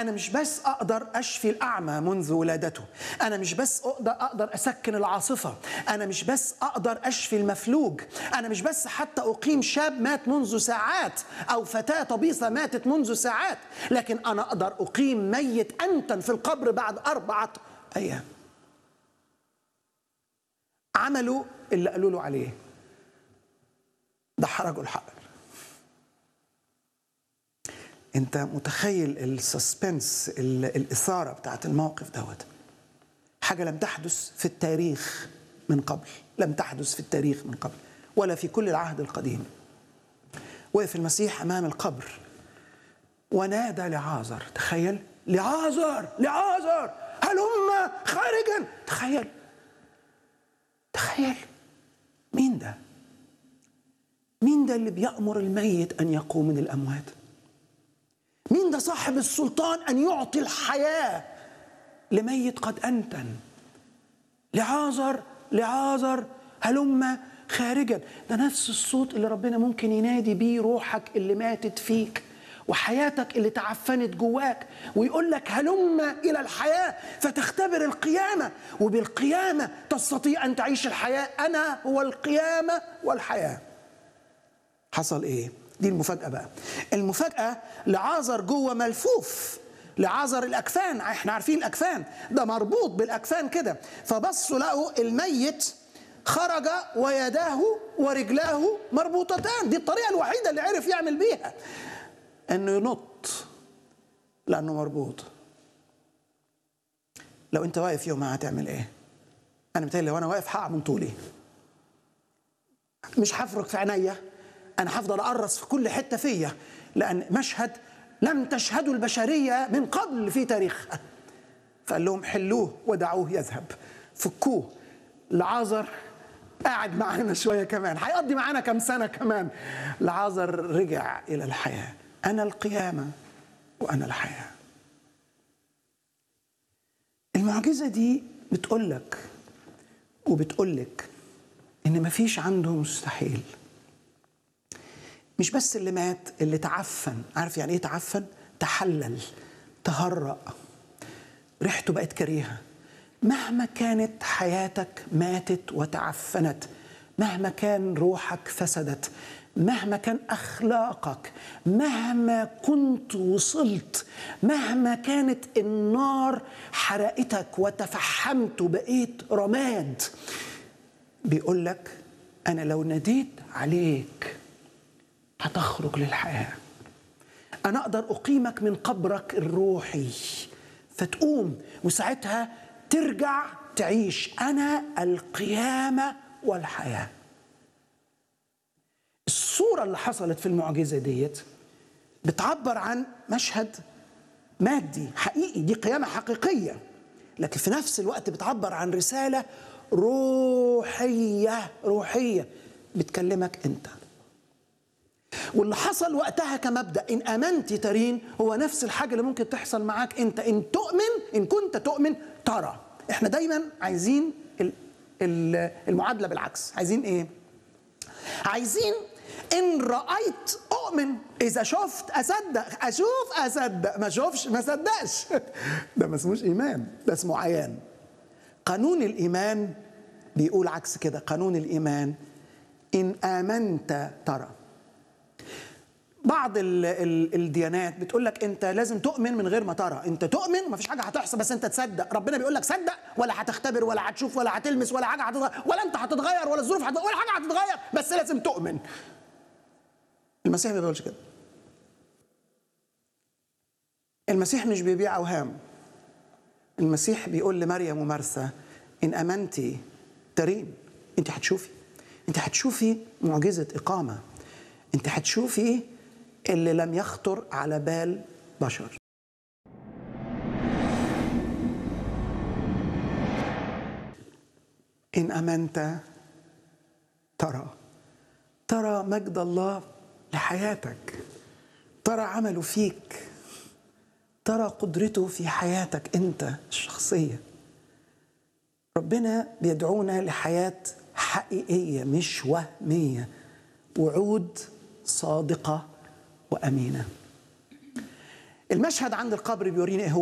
انا مش بس اقدر اشفي الاعمى منذ ولادته انا مش بس اقدر اقدر اسكن العاصفه انا مش بس اقدر اشفي المفلوج انا مش بس حتى اقيم شاب مات منذ ساعات او فتاه طبيصه ماتت منذ ساعات لكن انا اقدر اقيم ميت انتن في القبر بعد اربعه ايام عملوا اللي قالوا له عليه ده حرجوا الحقل انت متخيل السسبنس الاثاره بتاعت الموقف دوت حاجه لم تحدث في التاريخ من قبل لم تحدث في التاريخ من قبل ولا في كل العهد القديم وقف المسيح امام القبر ونادى لعازر تخيل لعازر لعازر هلم خارجا تخيل تخيل مين ده مين ده اللي بيأمر الميت أن يقوم من الأموات مين ده صاحب السلطان أن يعطي الحياة لميت قد أنتن لعازر لعازر هلم خارجا ده نفس الصوت اللي ربنا ممكن ينادي بيه روحك اللي ماتت فيك وحياتك اللي تعفنت جواك ويقول لك هلم الى الحياه فتختبر القيامه وبالقيامه تستطيع ان تعيش الحياه انا هو القيامه والحياه حصل ايه دي المفاجاه بقى المفاجاه لعازر جوه ملفوف لعازر الاكفان احنا عارفين الاكفان ده مربوط بالاكفان كده فبصوا لقوا الميت خرج ويداه ورجلاه مربوطتان دي الطريقه الوحيده اللي عرف يعمل بيها انه ينط لانه مربوط لو انت واقف يومها هتعمل ايه انا متهيألي لو انا واقف هقع من طولي مش هفرك في عينيا انا هفضل اقرص في كل حته فيا لان مشهد لم تشهده البشريه من قبل في تاريخها فقال لهم حلوه ودعوه يذهب فكوه لعازر قاعد معانا شويه كمان هيقضي معانا كم سنه كمان لعازر رجع الى الحياه انا القيامه وانا الحياه المعجزه دي بتقول لك وبتقول لك ان مفيش عنده مستحيل مش بس اللي مات اللي تعفن عارف يعني ايه تعفن تحلل تهرأ ريحته بقت كريهه مهما كانت حياتك ماتت وتعفنت مهما كان روحك فسدت مهما كان اخلاقك مهما كنت وصلت مهما كانت النار حرقتك وتفحمت وبقيت رماد بيقول لك انا لو ناديت عليك هتخرج للحياه انا اقدر اقيمك من قبرك الروحي فتقوم وساعتها ترجع تعيش انا القيامه والحياه الصوره اللي حصلت في المعجزه ديت بتعبر عن مشهد مادي حقيقي دي قيامه حقيقيه لكن في نفس الوقت بتعبر عن رساله روحيه روحيه بتكلمك انت واللي حصل وقتها كمبدا ان امنت ترين هو نفس الحاجه اللي ممكن تحصل معاك انت ان تؤمن ان كنت تؤمن ترى احنا دايما عايزين المعادله بالعكس عايزين ايه عايزين ان رايت اؤمن اذا شفت اصدق اشوف اصدق ما اشوفش ما اصدقش ده ما اسموش ايمان ده اسمه عيان قانون الايمان بيقول عكس كده قانون الايمان ان امنت ترى بعض ال ال الديانات بتقول لك انت لازم تؤمن من غير ما ترى انت تؤمن ومفيش حاجه هتحصل بس انت تصدق ربنا بيقول لك صدق ولا هتختبر ولا هتشوف ولا هتلمس ولا حاجه هتتغير ولا انت هتتغير ولا الظروف هتتغير ولا حاجه هتتغير بس لازم تؤمن المسيح ما بيقولش كده المسيح مش بيبيع اوهام المسيح بيقول لمريم ومرثا ان امنتي ترين انت هتشوفي انت هتشوفي معجزه اقامه انت هتشوفي اللي لم يخطر على بال بشر ان امنت ترى ترى مجد الله لحياتك ترى عمله فيك ترى قدرته في حياتك انت الشخصيه ربنا بيدعونا لحياه حقيقيه مش وهميه وعود صادقه وامينه المشهد عند القبر بيورينا ايه هو